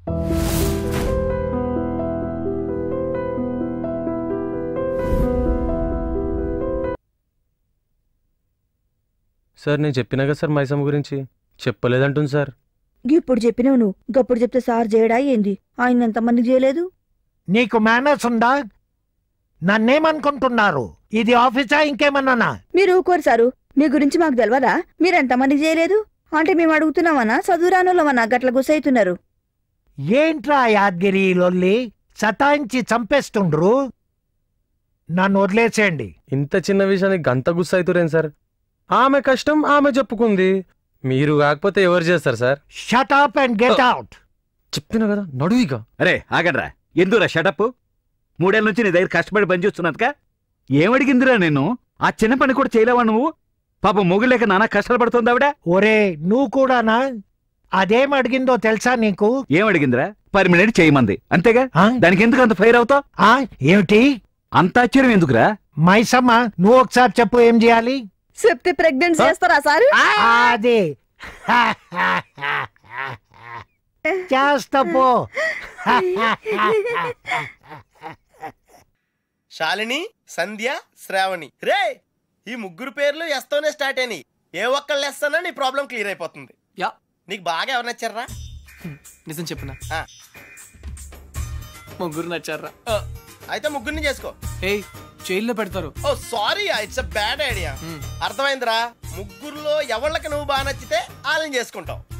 Sir నేను చెప్పినా కదా సార్ మైసమ్మ గురించి చెప్పలేదంటుంది సార్ ఇప్పుడు చెప్పినావు నువ్వు గప్పుడు చెప్తే సార్ చేయడా ఏంది ఆయన ఎంతమంది చేయలేదు నీకు మేనర్స్ ఉందా నన్నేమనుకుంటున్నారు ఇది ఆఫీసా ఇంకేమన్నానా మీరు ఊరుకోరు సారు మీ గురించి మాకు తెలియదా మీరు ఎంతమంది చేయలేదు అంటే మేము అడుగుతున్నామన్నా చదువురానోళ్ళమన్నా గట్ల గుసైతున్నారు ఏంట్రా యాద్గిరి ఈ లొల్లి సతాయించి చంపేస్తుండ్రు నన్ను వదిలేసేయండి ఇంత చిన్న విషయానికి గంత గుస్స అవుతురేం సార్ ఆమె కష్టం ఆమె చెప్పుకుంది మీరు కాకపోతే ఎవరు చేస్తారు sir shut up and get out చెప్తున్నా కదా నడువిగా అరే ఆగండ్రా ఎందురా షటప్ మూడేళ్ళ నుంచి నీ దగ్గర కష్టపడి పనిచేస్తున్నట్టుగా ఏమడిగిందిరా నేను ఆ చిన్న పని కూడా చేయలేవా నువ్వు పాపం మొగులేక నానా కష్టాలు పడుతుంది ఆవిడ ఒరే నువ్వు కూడానా అదేం అడిగిందో తెలుసా నీకు ఏమడిగిందిరా పర్మినెంట్ చేయమంది అంతేగా ఆ? దానికి ఎందుకు అంత ఫైర్ అవుతావు ఆ, ఏమిటి అంత ఆశ్చర్యం ఎందుకురా మైసమ్మ నువ్వు ఒకసారి చెప్పు ఏం చేయాలి చెప్తే ప్రెగ్నెంట్ చేస్తారా సారు అది చేస్తా పో శాలిని సంధ్య శ్రావణి రే ఈ ముగ్గురు పేర్లు ఎస్తోనే స్టార్ట్ అయినాయి ఏ ఒక్కళ్ళు ఎస్తానో నీ ప్రాబ్లం క్లియర్ అయిపోతుంది యా నీకు బాగా ఎవరు నచ్చారా నిజం చెప్పునా ఆ. ముగ్గురు నచ్చారా అయితే ముగ్గురిని చేసుకో ఏయ్ జైల్లో పెడతారు oh sorry it's a bad idea Hmm. అర్థమైందిరా ముగ్గురులో ఎవళ్ళకి నువ్వు బాగా నచ్చితే వాళ్ళని చేసుకుంటావు